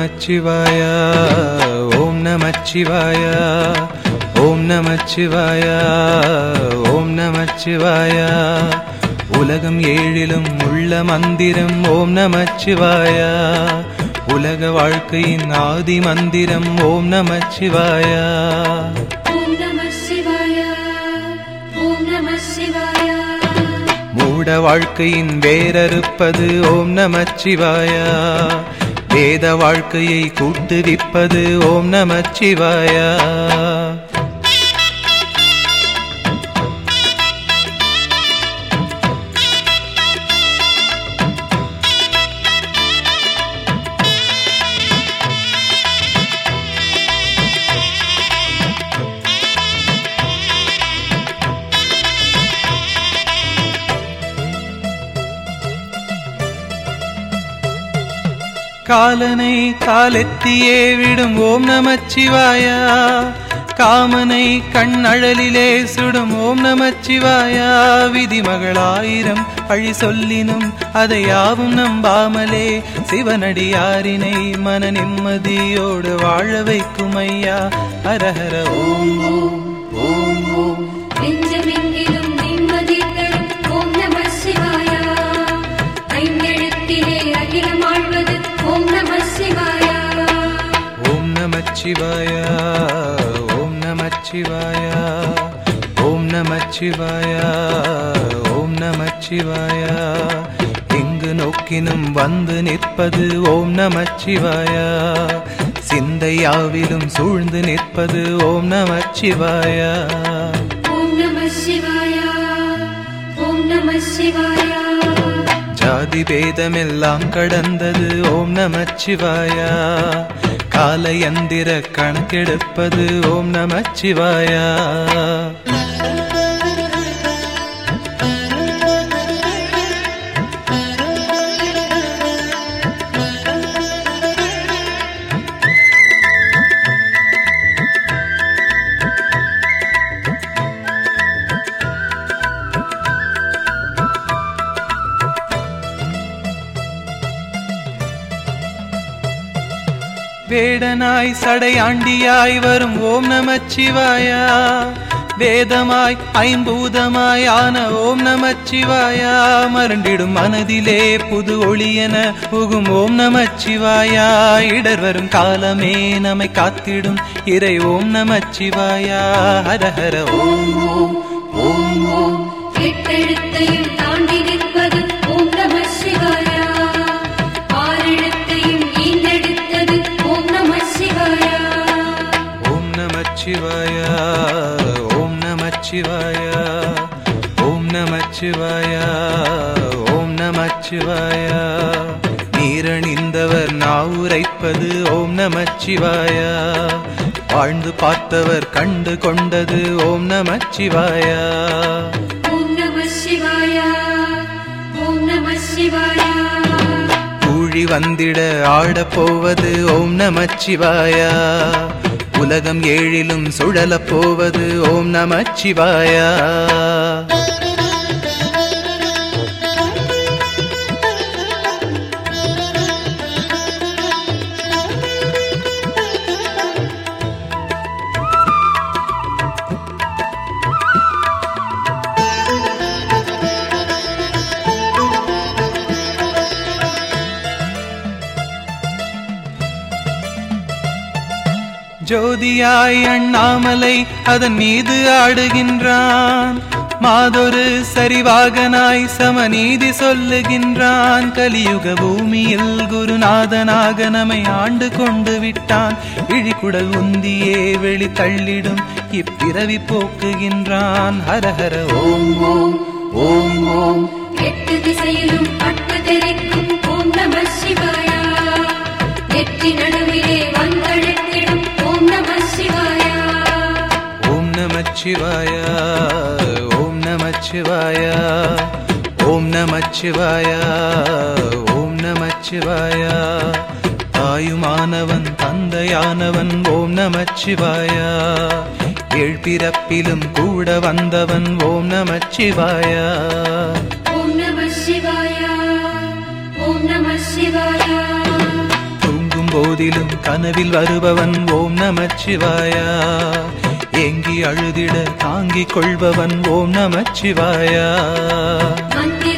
நமச்சிவாய ஓம் நமச்சிவாய ஓம் நமச்சிவாய ஓம் நமச்சிவாய உலகம் ஏழிலும் உள்ள மந்திரம் ஓம் நமச்சிவாய உலக வாழ்க்கையின் ஆதி மந்திரம் ஓம் நமச்சிவாய ஓம் நம சிவாய ஓம் நம சிவாய மூட வாழ்க்கையின் வேரறுப்பது ஓம் நமச்சிவாய வேத வாழ்க்கையை கூட்டுவிப்பது ஓம் நமச்சிவாய காலனை காலெத்தியே விடும் ஓம் நமச்சிவாய காமனை கண்ணழலிலே சுடும் ஓம் நமச்சிவாய விதிமகளாயிரம் அழி சொல்லினும் அதை யாவும் நம்பாமலே சிவனடியாரினை மன நிம்மதியோடு வாழ வைக்கும் ஐயா ஹரஹர ஓம் ஓம் ஓம் ஓம் நெஞ்சமெங்கிலும் நிம்மதி தரும் ஓம் நம சிவாய ஐந்தெழுத்திலே அகிலம் ஆழ்வது ஓம் நம சிவாய ஓம் நமச்சிவாய ஓம் நமச்சிவாய ஓம் நமச்சிவாய ஓம் நமச்சிவாய எங்கு நோக்கினும் வந்து நிற்பது ஓம் நமச்சிவாய சிந்தையாவிலும் சூழ்ந்து நிற்பது ஓம் நமச்சிவாய ஓம் நம சிவாய ஓம் நம சிவாய ஜாதி பேதமெல்லாம் கடந்தது ஓம் நமச்சிவாய காலயந்திர கணக்கெடுப்பது ஓம் நமச்சிவாய வேடனாய் சடையாண்டியாய் வரும் ஓம் நமச்சிவாயா வேதமாய் ஐம்பூதமாய் ஆன ஓம் நமச்சிவாயா மருண்டிடும் மனதிலே புது ஒளியென புகும் ஓம் நமச்சிவாயா இடர் வரும் காலமே நம்மை காத்திடும் இறை ஓம் நமச்சிவாயா ஹர ஹர ஓம் ஓம் ஓம் ஓம் எட்டெழுத்தையும் தாண்டி நிற்பது ஓம் நம சிவாய ஆறெழுத்தையும் ஈந்தெடுத்தது ஓம் நம சிவாய ஓம் நமச்சிவாய ஓம் நமச்சிவாய ஓம் நமச்சிவாய ஓம் நமச்சிவாய நீரணிந்தவர் நாவுரைப்பது ஓம் நமச்சிவாய வாழ்ந்து பார்த்தவர் கண்டு கொண்டது ஓம் நமச்சிவாய ஓம் நம சிவாய ஓம் நம சிவாய கூழி வந்திட ஆடப் போவது ஓம் நமச்சிவாய உலகம் ஏழிலும் சுழலப் போவது ஓம் நமச்சிவாய ஜோதியாய் அண்ணாமலை அதன் மீது ஆடுகின்றான் மாதொரு சரிவாகனாய் சமநீதி சொல்லுகின்றான் கலியுக பூமியில் குருநாதனாக நம்மை ஆண்டு கொண்டு விட்டான் இழிகுடல் உந்தியே வெளி தள்ளிடும் இப்பிறவி போக்குகின்றான் ஹரஹர ஓம் ஓம் ஓம் ஓம் எட்டு திசையிலும் பட்டு தெரிக்கும் ஓம் நம சிவாய நெற்றி நடுவிலே வந்தழைத்திடும் ஓம் நம சிவாய ஓம் நமச்சிவாய ஓம் நமச்சிவாய ஓம் நமச்சிவாய ஓம் நமச்சிவாய தாயுமானவன் தந்தையானவன் ஓம் நமச்சிவாய ஏழ்பிறப்பிலும் கூட வந்தவன் ஓம் நமச்சிவாய ஓம் நம சிவாய ஓம் நம சிவாய தூங்கும் போதிலும் கனவில் வருபவன் ஓம் நமச்சிவாயா ஏங்கி அழுதிட தாங்கிக் கொள்பவன் ஓம் நமச்சிவாயா மந்திர